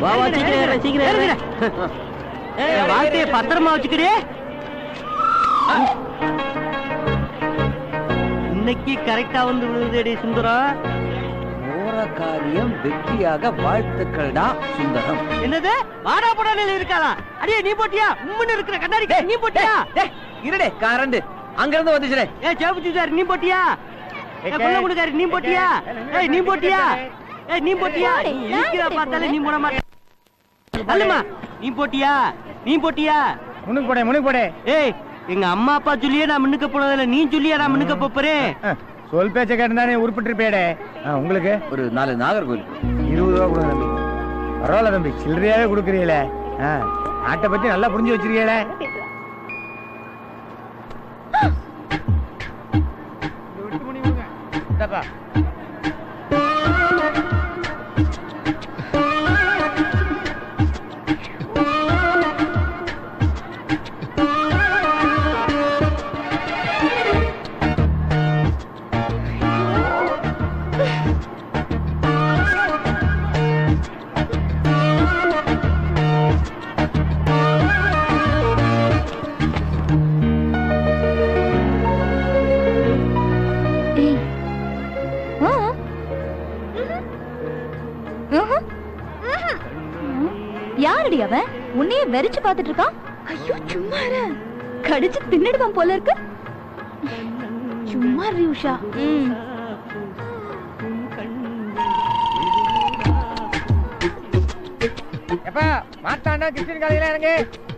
வா வா சீக்கிரம் ஏறு, சீக்கிரம் ஏறு. என் வாழ்க்கைய பத்திரமா வச்சுக்கிடு இன்னைக்கு கரெக்டா வந்து விழுதுடி சுந்தரம் போற காரியம் வெற்றியாக வாழ்த்துக்கள்டா சுந்தரம் என்னது வாடா போடானில இருக்காளா அடியே நீ போட்டியா உம்முன்னு இருக்கிற கண்ணாடி நீ போட்டியா டேய், இருடே காரண்டு அங்க இருந்து வந்துச்சுடே ஏ சேபுச்சி சார் நீ போட்டியா ஏ கொல்ல கொடுக்காரு நீ போட்டியா ஏய் நீ போட்டியா ஏய் நீ போட்டியா நீ இருக்கிற பார்த்தாலே நீ போட மாட்டே அல்லம்மா நீ போட்டியா நீ போட்டியா முன்னுக்கு போடே முன்னுக்கு போடே ஏய் எங்க அம்மா அப்பா சொல்லியே நான் முன்னுக்க போனதில்ல நீ சொல்லியா நான் முன்னுக்க போறேன் அஹ், சொல் பேச்ச கேட்டுதானே உருப்பிட்டு உங்களுக்கு ஒரு நாலு நாகர்கோவில் இருபது ரூபா கொடுங்க தம்பி பரவாயில்ல தம்பி சில்லறையாவே கொடுக்குறீங்களே ஆ, நாட்டை பத்தி நல்லா புரிஞ்சு வச்சிருக்கீங்களே இந்தாப்பா. ஏய். ஆ. ம்ஹும். ம்ஹும். ம்ஹும். யாரடி அவன் உன்னையே வெறிச்சு பார்த்துட்டு இருக்கான் ஐயோ சும்மா இரு. கடிச்சு தின்னுடுவான் போல இருக்கு சும்மா இரு, உஷா ம். எப்பா மாத்தாண்டா கிருஷ்ணன் காலையில இறங்கு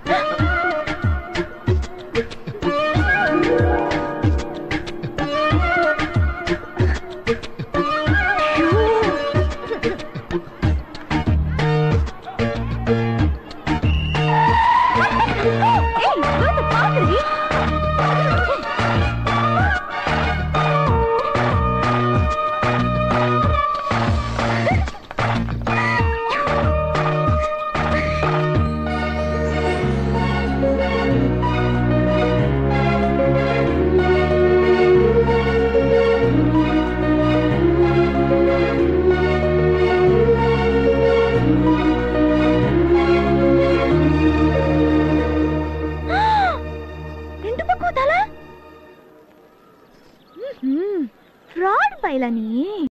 ஏய், வந்து பாருடி. ரெண்டு பக்கம் தலை ஃப்ராட் பைலா நீ